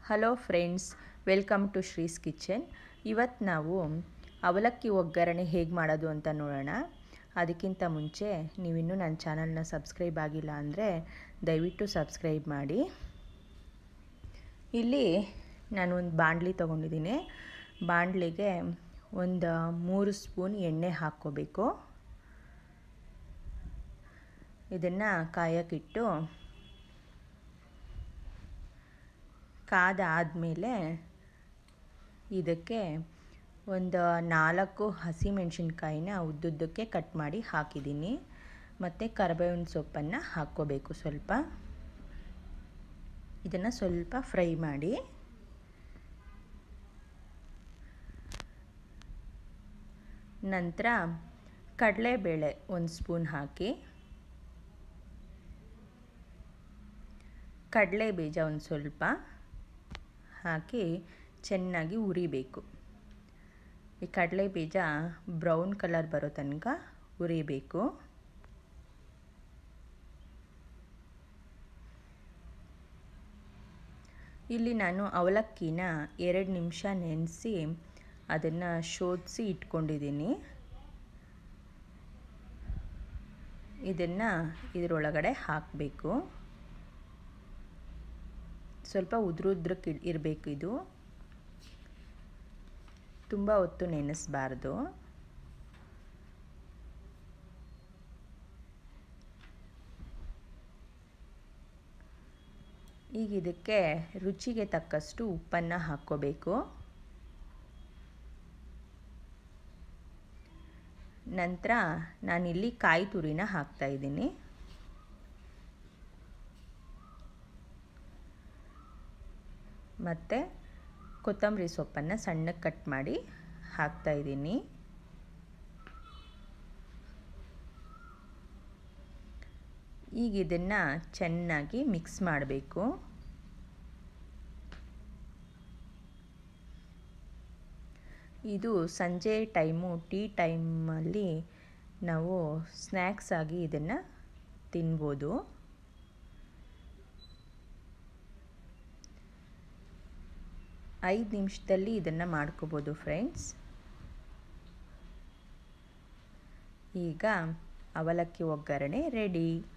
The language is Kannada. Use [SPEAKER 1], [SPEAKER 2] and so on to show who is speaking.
[SPEAKER 1] hello friends welcome to Shree's kitchen ಇವತ್ತು ನಾವು ಅವಲಕ್ಕಿ ಒಗ್ಗರಣೆ ಹೇಗೆ ಮಾಡೋದು ಅಂತ ನೋಡೋಣ ಅದಕ್ಕಿಂತ ಮುಂಚೆ ನೀವಿನ್ನೂ ನನ್ನ ಚಾನಲ್ನ ಸಬ್ಸ್ಕ್ರೈಬ್ ಆಗಿಲ್ಲ ಅಂದರೆ ದಯವಿಟ್ಟು ಸಬ್ಸ್ಕ್ರೈಬ್ ಮಾಡಿ ಇಲ್ಲಿ ನಾನು ಒಂದು ಬಾಣಲಿ ತೊಗೊಂಡಿದ್ದೀನಿ ಬಾಣಲಿಗೆ ಒಂದು ಮೂರು ಸ್ಪೂನ್ ಎಣ್ಣೆ ಹಾಕ್ಕೋಬೇಕು ಇದನ್ನು ಕಾಯಕ್ಕಿಟ್ಟು ಕಾದಾದಮೇಲೆ ಇದಕ್ಕೆ ಒಂದು ನಾಲ್ಕು ಹಸಿಮೆಣಸಿನ್ಕಾಯಿನ ಉದ್ದುದ್ದಕ್ಕೆ ಕಟ್ ಮಾಡಿ ಹಾಕಿದ್ದೀನಿ ಮತ್ತು ಕರಿಬೇವಿನ ಸೊಪ್ಪನ್ನು ಹಾಕ್ಕೋಬೇಕು ಸ್ವಲ್ಪ ಇದನ್ನು ಸ್ವಲ್ಪ ಫ್ರೈ ಮಾಡಿ ನಂತರ ಕಡಲೆಬೇಳೆ ಒಂದು ಸ್ಪೂನ್ ಹಾಕಿ ಕಡಲೆ ಬೀಜ ಒಂದು ಸ್ವಲ್ಪ ಹಾಕಿ ಚೆನ್ನಾಗಿ ಉರಿಬೇಕು ಈ ಕಡಲೆ ಬೀಜ ಬ್ರೌನ್ ಕಲರ್ ಬರೋ ತನಕ ಉರಿಬೇಕು ಇಲ್ಲಿ ನಾನು ಅವಲಕ್ಕಿನ ಎರಡು ನಿಮಿಷ ನೆನೆಸಿ ಅದನ್ನು ಶೋಧಿಸಿ ಇಟ್ಕೊಂಡಿದ್ದೀನಿ ಇದನ್ನು ಇದರೊಳಗಡೆ ಹಾಕಬೇಕು ಸ್ವಲ್ಪ ಉದ್ರುದ್ರಕ್ಕೆ ಇರಬೇಕು ಇದು ತುಂಬ ಹೊತ್ತು ನೆನೆಸಬಾರ್ದು ಈಗ ಇದಕ್ಕೆ ರುಚಿಗೆ ತಕ್ಕಷ್ಟು ಉಪ್ಪನ್ನು ಹಾಕ್ಕೋಬೇಕು ನಂತರ ನಾನಿಲ್ಲಿ ಕಾಯಿ ತುರಿನ ಹಾಕ್ತಾಯಿದ್ದೀನಿ ಮತ್ತು ಕೊತ್ತಂಬರಿ ಸೊಪ್ಪನ್ನು ಸಣ್ಣಕ್ಕೆ ಕಟ್ ಮಾಡಿ ಹಾಕ್ತಾಯಿದ್ದೀನಿ ಈಗ ಇದನ್ನು ಚೆನ್ನಾಗಿ ಮಿಕ್ಸ್ ಮಾಡಬೇಕು ಇದು ಸಂಜೆ ಟೈಮು ಟೀ ಟೈಮಲ್ಲಿ ನಾವು ಸ್ನ್ಯಾಕ್ಸ್ ಆಗಿ ಇದನ್ನು ತಿನ್ಬೋದು ಐದು ನಿಮಿಷದಲ್ಲಿ ಇದನ್ನು ಮಾಡ್ಕೋಬೋದು ಫ್ರೆಂಡ್ಸ್ ಈಗ ಅವಲಕ್ಕಿ ಒಗ್ಗರಣೆ ರೆಡಿ